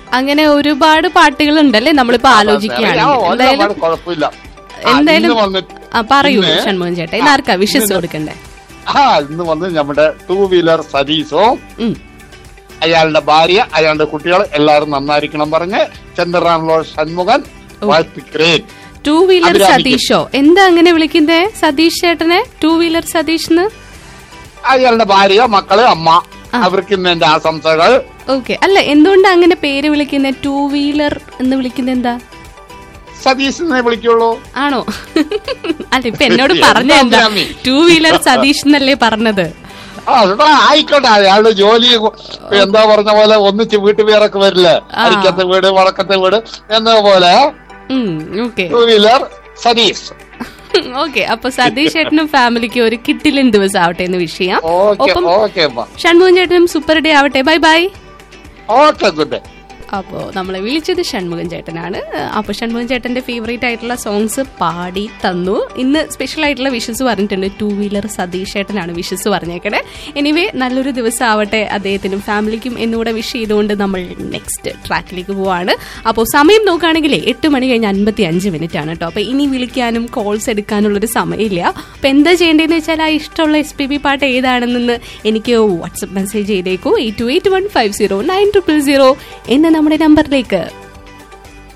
അങ്ങനെ ഒരുപാട് പാട്ടുകൾ ഉണ്ടല്ലേ നമ്മളിപ്പോ ആലോചിക്കുകയാണെങ്കിൽ എന്തായാലും ഒരുപാട് കുഴപ്പമില്ല ആ, എന്തായാലും ഇന്ന് വന്നിട്ട് ആ പറയൂ ഇന്ന് ഷൺമുഖൻ ചേട്ടാ ഇന്ന് ആർക്കാ വിശ്വസ് കൊടുക്കണ്ടേ ആ ഇന്ന് വന്ന് നമ്മുടെ ടൂ വീലർ സതീശോ ഉം. അയാളുടെ ഭാര്യ അയാളുടെ കുട്ടികൾ എല്ലാവരും നന്നായിരിക്കണം പറഞ്ഞ് ചന്ദ്രനാണല്ലോ ഷൺമുഖൻ വാഴ്ത്തിக்கிறേൻ ടൂ വീലർ അഭിരാമിക്കും. സതീഷോ എന്താ അങ്ങനെ വിളിക്കുന്നേ സതീഷ് ചേട്ടനെ ടൂ വീലർ സതീഷ് അയാളുടെ ഭാര്യ മക്കള് അമ്മ അവർക്ക് ഇന്ന് എന്റെ ആശംസകൾ ഓക്കെ അല്ല എന്തുകൊണ്ടാ അങ്ങനെ പേര് വിളിക്കുന്നത് ടൂ വീലർ എന്ന് വിളിക്കുന്നത് എന്താ സതീശിനെ വിളിക്കുള്ളൂ ആണോ അല്ല ഇപ്പൊ എന്നോട് എന്താ പറഞ്ഞ എന്താ അഭിരാമി? ടൂ വീലർ സതീഷ് എന്നല്ലേ പറഞ്ഞത് ആ അതാ ആയിക്കോട്ടെ അയാളുടെ ജോലി എന്താ പറഞ്ഞ പോലെ ഒന്നിച്ച് വീട്ടുപേരൊക്കെ വരില്ലേ അരിക്കത്തെ വീട് വടക്കത്തെ വീട് എന്ന പോലെ okay two wheeler Satheesh okay അപ്പൊ സതീഷ് ചേട്ടനും ഫാമിലിക്ക് ഒരു കിട്ടിലൻ ദിവസം ആവട്ടെ എന്ന് വിഷ് ചെയ്യാം ഓക്കെ ഒപ്പം ഓക്കെ ഷൺമുഖൻ ചേട്ടനും സൂപ്പർ ഡേ ആവട്ടെ bye bye okay good day അപ്പോൾ നമ്മളെ വിളിച്ചത് ഷൺമുഖൻ ചേട്ടനാണ് അപ്പോൾ ഷൺമുഖൻ ചേട്ടന്റെ ഫേവറേറ്റ് ആയിട്ടുള്ള സോങ്സ് പാടി തന്നു ഇന്ന് സ്പെഷ്യൽ ആയിട്ടുള്ള വിഷസ് പറഞ്ഞിട്ടുണ്ട് ടൂ വീലർ സതീഷ് ചേട്ടനാണ് വിഷസ് പറഞ്ഞേക്കണേ എനിവേ നല്ലൊരു ദിവസം ആവട്ടെ അദ്ദേഹത്തിനും ഫാമിലിക്കും എന്നുകൂടെ വിഷ് ചെയ്തുകൊണ്ട് നമ്മൾ നെക്സ്റ്റ് ട്രാക്കിലേക്ക് പോവാണ് അപ്പോൾ സമയം നോക്കുകയാണെങ്കിൽ എട്ട് മണി കഴിഞ്ഞ് അൻപത്തി അഞ്ച് മിനിറ്റ് ആണ് കേട്ടോ അപ്പോൾ ഇനി വിളിക്കാനും കോൾസ് എടുക്കാനുള്ളൊരു സമയമില്ല അപ്പോൾ എന്താ ചെയ്യേണ്ടതെന്ന് വെച്ചാൽ ആ ഇഷ്ടമുള്ള എസ് പി ബി പാട്ട് ഏതാണെന്ന് എനിക്ക് വാട്സപ്പ് മെസ്സേജ് ചെയ്തേക്കൂ eight two eight one five zero nine triple zero എന്ന നമ്മുടെ നമ്പറിലേക്ക്